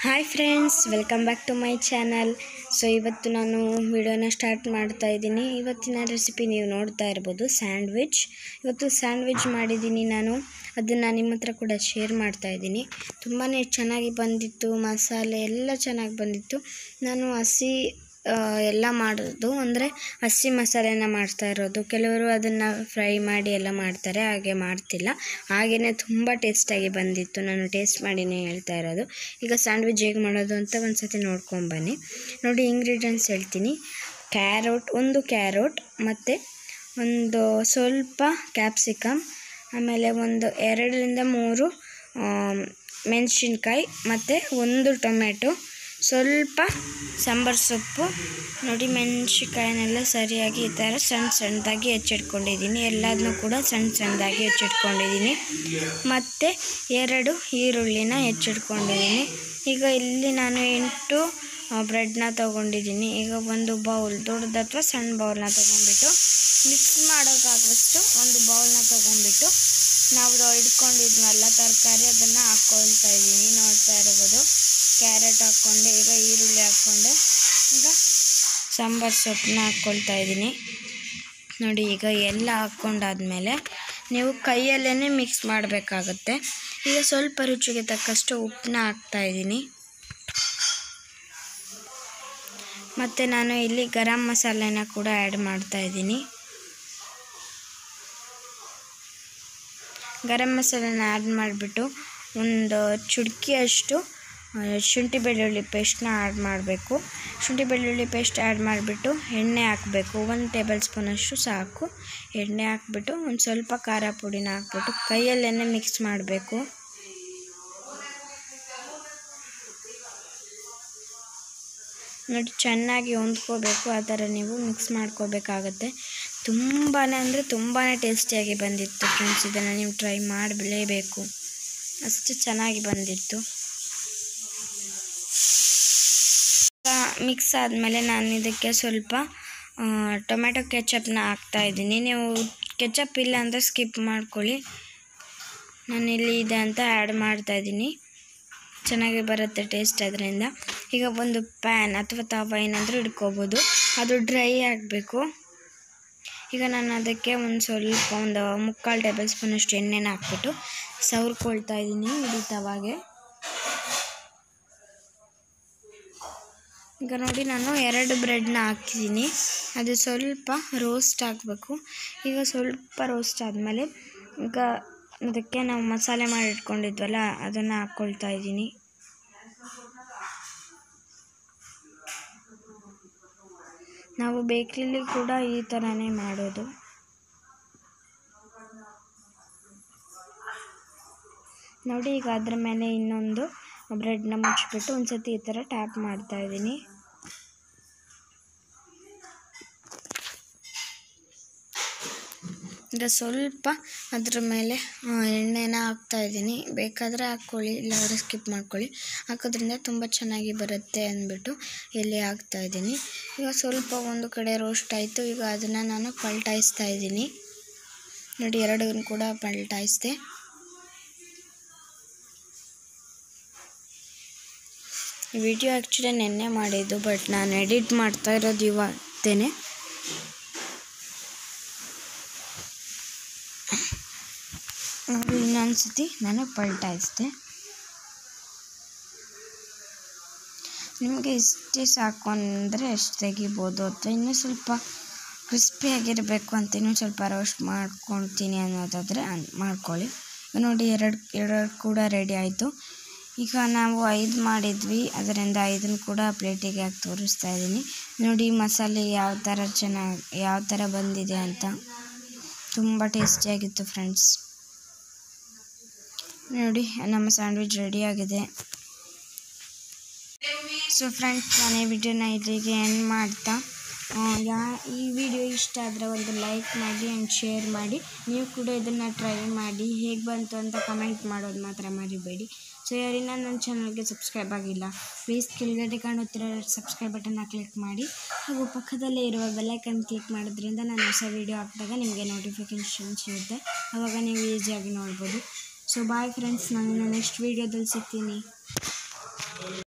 hi friends welcome back to my channel so ಇವತ್ತು ನಾನು ವಿಡಿಯೋನ ಸ್ಟಾರ್ಟ್ ಮಾಡ್ತಾ ಇದ್ದೀನಿ ಇವತ್ತಿನ ರೆಸಿಪಿ ನೀವು ನೋಡ್ತಾ ಇರ್ಬೋದು ಸ್ಯಾಂಡ್ವಿಚ್ ಇವತ್ತು ಸ್ಯಾಂಡ್ವಿಚ್ ಮಾಡಿದ್ದೀನಿ ನಾನು ಅದನ್ನು ನಿಮ್ಮ ಹತ್ರ ಕೂಡ ಶೇರ್ ಮಾಡ್ತಾ ಇದ್ದೀನಿ ತುಂಬಾ ಚೆನ್ನಾಗಿ ಬಂದಿತ್ತು ಮಸಾಲೆ ಎಲ್ಲ ಚೆನ್ನಾಗಿ ಬಂದಿತ್ತು ನಾನು ಹಸಿ ಆ, ಎಲ್ಲ ಮಾಡೋದು ಅಂದರೆ ಹಸಿ ಮಸಾಲೆನ ಮಾಡ್ತಾ ಇರೋದು ಕೆಲವರು ಅದನ್ನು ಫ್ರೈ ಮಾಡಿ ಎಲ್ಲ ಮಾಡ್ತಾರೆ ಹಾಗೆ ಮಾಡ್ತಿಲ್ಲ ಹಾಗೆಯೇ ತುಂಬ ಟೇಸ್ಟಾಗಿ ಬಂದಿತ್ತು ನಾನು ಟೇಸ್ಟ್ ಮಾಡಿನೇ ಹೇಳ್ತಾ ಇರೋದು ಈಗ ಸ್ಯಾಂಡ್ವಿಚ್ ಹೇಗೆ ಮಾಡೋದು ಅಂತ ಒಂದು ಸತಿ ನೋಡ್ಕೊಂಬನ್ನಿ ನೋಡಿ ಇಂಗ್ರೀಡಿಯೆಂಟ್ಸ್ ಹೇಳ್ತೀನಿ ಕ್ಯಾರೋಟ್ ಒಂದು ಕ್ಯಾರೋಟ್ ಮತ್ತು ಒಂದು ಸ್ವಲ್ಪ ಕ್ಯಾಪ್ಸಿಕಮ್ ಆಮೇಲೆ ಒಂದು ಎರಡರಿಂದ ಮೂರು ಮೆಣಸಿನ್ಕಾಯಿ ಮತ್ತು ಒಂದು ಟೊಮೆಟೊ ಸ್ವಲ್ಪ ಸಾಂಬಾರು ಸೊಪ್ಪು ನೋಡಿ ಮೆಣಸಿನ್ಕಾಯಿನೆಲ್ಲ ಸರಿಯಾಗಿ ಈ ಥರ ಸಣ್ಣ ಸಣ್ಣದಾಗಿ ಹೆಚ್ಚಿಟ್ಕೊಂಡಿದ್ದೀನಿ ಎಲ್ಲದನ್ನೂ ಕೂಡ ಸಣ್ಣ ಸಣ್ಣದಾಗಿ ಹೆಚ್ಚಿಟ್ಕೊಂಡಿದ್ದೀನಿ ಮತ್ತು ಎರಡು ಈರುಳ್ಳಿನ ಹೆಚ್ಚಿಟ್ಕೊಂಡಿದ್ದೀನಿ ಈಗ ಇಲ್ಲಿ ನಾನು ಎಂಟು ಬ್ರೆಡ್ನ ತೊಗೊಂಡಿದ್ದೀನಿ ಈಗ ಒಂದು ಬೌಲ್ ದೊಡ್ಡದು ಅಥವಾ ಸಣ್ಣ ಬೌಲ್ನ ತೊಗೊಂಡ್ಬಿಟ್ಟು ಮಿಕ್ಸ್ ಮಾಡೋಕ್ಕಾಗಷ್ಟು ಒಂದು ಬೌಲ್ನ ತೊಗೊಂಡ್ಬಿಟ್ಟು ನಾವು ಇಟ್ಕೊಂಡಿದ್ವಲ್ಲ ತರಕಾರಿ ಅದನ್ನು ಹಾಕ್ಕೊಳ್ತಾ ಇದ್ದೀನಿ ನೋಡ್ತಾ ಇರ್ಬೋದು ಕ್ಯಾರೆಟ್ ಹಾಕ್ಕೊಂಡೆ ಈಗ ಈರುಳ್ಳಿ ಹಾಕ್ಕೊಂಡೆ ಈಗ ಸಾಂಬಾರು ಸೊಪ್ಪನ್ನ ಹಾಕ್ಕೊಳ್ತಾ ಇದ್ದೀನಿ ನೋಡಿ ಈಗ ಎಲ್ಲ ಹಾಕ್ಕೊಂಡಾದ್ಮೇಲೆ ನೀವು ಕೈಯಲ್ಲೇ ಮಿಕ್ಸ್ ಮಾಡಬೇಕಾಗತ್ತೆ ಈಗ ಸ್ವಲ್ಪ ರುಚಿಗೆ ತಕ್ಕಷ್ಟು ಉಪ್ಪನ್ನ ಹಾಕ್ತಾ ಇದ್ದೀನಿ ಮತ್ತು ನಾನು ಇಲ್ಲಿ ಗರಂ ಮಸಾಲೆನ ಕೂಡ ಆ್ಯಡ್ ಮಾಡ್ತಾ ಇದ್ದೀನಿ ಗರಂ ಮಸಾಲೆನ ಆ್ಯಡ್ ಮಾಡಿಬಿಟ್ಟು ಒಂದು ಚುಟ್ಕಿಯಷ್ಟು ಆ, ಶುಂಠಿ ಬೆಳ್ಳುಳ್ಳಿ ಪೇಸ್ಟ್ನ ಆ್ಯಡ್ ಮಾಡಬೇಕು ಶುಂಠಿ ಬೆಳ್ಳುಳ್ಳಿ ಪೇಸ್ಟ್ ಆ್ಯಡ್ ಮಾಡಿಬಿಟ್ಟು ಎಣ್ಣೆ ಹಾಕಬೇಕು ಒಂದು ಟೇಬಲ್ ಸ್ಪೂನಷ್ಟು ಸಾಕು ಎಣ್ಣೆ ಹಾಕ್ಬಿಟ್ಟು ಒಂದು ಸ್ವಲ್ಪ ಖಾರ ಪುಡಿನ ಹಾಕ್ಬಿಟ್ಟು ಕೈಯಲ್ಲೇ ಮಿಕ್ಸ್ ಮಾಡಬೇಕು ನೋಡಿ ಚೆನ್ನಾಗಿ ಹೊಂದ್ಕೋಬೇಕು ಆ ಥರ ನೀವು ಮಿಕ್ಸ್ ಮಾಡ್ಕೋಬೇಕಾಗತ್ತೆ ತುಂಬಾ ಅಂದರೆ ತುಂಬಾ ಟೇಸ್ಟಿಯಾಗಿ ಬಂದಿತ್ತು ಫ್ರೆಂಡ್ಸ್ ಇದನ್ನು ನೀವು ಟ್ರೈ ಮಾಡಲೇಬೇಕು ಅಷ್ಟು ಚೆನ್ನಾಗಿ ಬಂದಿತ್ತು ಮಿಕ್ಸ್ ಆದಮೇಲೆ ನಾನು ಇದಕ್ಕೆ ಸ್ವಲ್ಪ ಆ, ಟೊಮೆಟೊ ಕೆಚಪ್ನ ಹಾಕ್ತಾ ಇದ್ದೀನಿ ನೀವು ಕೆಚಪ್ ಇಲ್ಲ ಅಂದರೆ ಸ್ಕಿಪ್ ಮಾಡ್ಕೊಳ್ಳಿ ನಾನಿಲ್ಲಿ ಇದೆ ಅಂತ ಆ್ಯಡ್ ಮಾಡ್ತಾ ಇದ್ದೀನಿ ಚೆನ್ನಾಗಿ ಬರುತ್ತೆ ಟೇಸ್ಟ್ ಅದರಿಂದ ಈಗ ಒಂದು ಪ್ಯಾನ್ ಅಥವಾ ತವ ಏನಾದರೂ ಇಟ್ಕೋಬೋದು ಅದು ಡ್ರೈ ಆಗಬೇಕು ಈಗ ನಾನು ಅದಕ್ಕೆ ಒಂದು ಸ್ವಲ್ಪ ಒಂದು ಮುಕ್ಕಾಲು ಟೇಬಲ್ ಸ್ಪೂನಷ್ಟು ಎಣ್ಣೆನ ಹಾಕ್ಬಿಟ್ಟು ಸವರ್ಕೊಳ್ತಾ ಇದ್ದೀನಿ ಇಡೀ ತವಾಗೆ ಈಗ ನೋಡಿ ನಾನು ಎರಡು ಬ್ರೆಡ್ನ ಹಾಕಿದ್ದೀನಿ ಅದು ಸ್ವಲ್ಪ ರೋಸ್ಟ್ ಆಗಬೇಕು ಈಗ ಸ್ವಲ್ಪ ರೋಸ್ಟ್ ಆದಮೇಲೆ ಈಗ ಅದಕ್ಕೆ ನಾವು ಮಸಾಲೆ ಮಾಡಿ ಇಟ್ಕೊಂಡಿದ್ವಲ್ಲ ಅದನ್ನು ಹಾಕ್ಕೊಳ್ತಾ ಇದ್ದೀನಿ ನಾವು ಬೇಕ್ರಿಲಿ ಕೂಡ ಈ ಥರನೇ ಮಾಡೋದು ನೋಡಿ ಈಗ ಅದ್ರ ಮೇಲೆ ಇನ್ನೊಂದು ಬ್ರೆಡ್ನ ಮುಚ್ಚಿಬಿಟ್ಟು ಒಂದು ಸತಿ ಈ ಥರ ಟ್ಯಾಪ್ ಮಾಡ್ತಾ ಇದ್ದೀನಿ ಈಗ ಸ್ವಲ್ಪ ಅದ್ರ ಮೇಲೆ ಆ, ಎಣ್ಣೆನ ಹಾಕ್ತಾ ಇದ್ದೀನಿ ಬೇಕಾದರೆ ಹಾಕ್ಕೊಳ್ಳಿ ಇಲ್ಲಾಂದರೆ ಸ್ಕಿಪ್ ಮಾಡ್ಕೊಳ್ಳಿ ಹಾಕೋದ್ರಿಂದ ತುಂಬ ಚೆನ್ನಾಗಿ ಬರುತ್ತೆ ಅಂದ್ಬಿಟ್ಟು ಇಲ್ಲಿ ಹಾಕ್ತಾ ಇದ್ದೀನಿ ಈಗ ಸ್ವಲ್ಪ ಒಂದು ಕಡೆ ರೋಸ್ಟ್ ಆಯಿತು ಈಗ ಅದನ್ನು ನಾನು ಪಲ್ಟಾಯಿಸ್ತಾ ಇದ್ದೀನಿ ನೋಡಿ ಎರಡನ್ನು ಕೂಡ ಪಲ್ಟಾಯಿಸ್ದೆ ವಿಡಿಯೋ ಆ್ಯಕ್ಚುಲಿ ನೆನ್ನೆ ಮಾಡಿದ್ದು ಬಟ್ ನಾನು ಎಡಿಟ್ ಮಾಡ್ತಾ ಇರೋದು ಇವತ್ತೇನೆ ನೋಡಿ ಇನ್ನೊಂದು ಸತಿ ನಾನು ಪಲ್ಟಾಯಿಸ್ದೆ ನಿಮಗೆ ಇಷ್ಟೇ ಸಾಕು ಅಂದರೆ ಎಷ್ಟು ತೆಗಿಬೋದು ಅಥವಾ ಇನ್ನೂ ಸ್ವಲ್ಪ ಕ್ರಿಸ್ಪಿಯಾಗಿರಬೇಕು ಅಂತ ಇನ್ನೂ ಸ್ವಲ್ಪ ರೋಸ್ಟ್ ಮಾಡ್ಕೊಳ್ತೀನಿ ಅನ್ನೋದಾದರೆ ಅನ್- ಮಾಡ್ಕೊಳ್ಳಿ ಈಗ ನೋಡಿ ಎರಡು ಎರಡು ಕೂಡ ರೆಡಿ ಆಯಿತು ಈಗ ನಾವು ಐದು ಮಾಡಿದ್ವಿ ಅದರಿಂದ ಐದನ್ನು ಕೂಡ ಪ್ಲೇಟಿಗೆ ಹಾಕಿ ತೋರಿಸ್ತಾ ಇದ್ದೀನಿ ನೋಡಿ ಮಸಾಲೆ ಯಾವ ಥರ ಚೆನ್ನಾಗಿ ಯಾವ ಥರ ಬಂದಿದೆ ಅಂತ ತುಂಬ ಟೇಸ್ಟಿಯಾಗಿತ್ತು ಫ್ರೆಂಡ್ಸ್ ನೋಡಿ ನಮ್ಮ ಸ್ಯಾಂಡ್ವಿಚ್ ರೆಡಿಯಾಗಿದೆ ಸೊ ಫ್ರೆಂಡ್ಸ್ ನಾನು ಈ ವಿಡಿಯೋನ ಇಲ್ಲಿಗೆ ಎಂಡ್ ಮಾಡ್ತಾ ಆ, ಯಾ ಈ ವಿಡಿಯೋ ಇಷ್ಟ ಆದರೆ ಒಂದು ಲೈಕ್ ಮಾಡಿ ಆ್ಯಂಡ್ ಶೇರ್ ಮಾಡಿ ನೀವು ಕೂಡ ಇದನ್ನು ಟ್ರೈ ಮಾಡಿ ಹೇಗೆ ಬಂತು ಅಂತ ಕಮೆಂಟ್ ಮಾಡೋದು ಮಾತ್ರ ಮರಿಬೇಡಿ ಸೊ ಯಾರಿನ ನನ್ನ ಚಾನಲ್ಗೆ ಸಬ್ಸ್ಕ್ರೈಬ್ ಆಗಿಲ್ಲ ಪ್ಲೀಸ್ ಕೆಳಗಡೆ ಕಾಣುತ್ತಿರೋ ಸಬ್ಸ್ಕ್ರೈಬ್ ಬಟನ್ನ ಕ್ಲಿಕ್ ಮಾಡಿ ಹಾಗೂ ಪಕ್ಕದಲ್ಲೇ ಇರುವ ಬೆಲ್ಲೈಕನ್ ಕ್ಲಿಕ್ ಮಾಡೋದ್ರಿಂದ ನಾನು ಹೊಸ ವೀಡಿಯೋ ಹಾಕಿದಾಗ ನಿಮಗೆ ನೋಟಿಫಿಕೇಷನ್ ಸಿಗುತ್ತೆ ಆವಾಗ ನೀವು ಈಸಿಯಾಗಿ ನೋಡ್ಬೋದು ಸೊ ಬಾಯ್ ಫ್ರೆಂಡ್ಸ್ ನಾನು ನೆಕ್ಸ್ಟ್ ವೀಡಿಯೋದಲ್ಲಿ ಸಿಗ್ತೀನಿ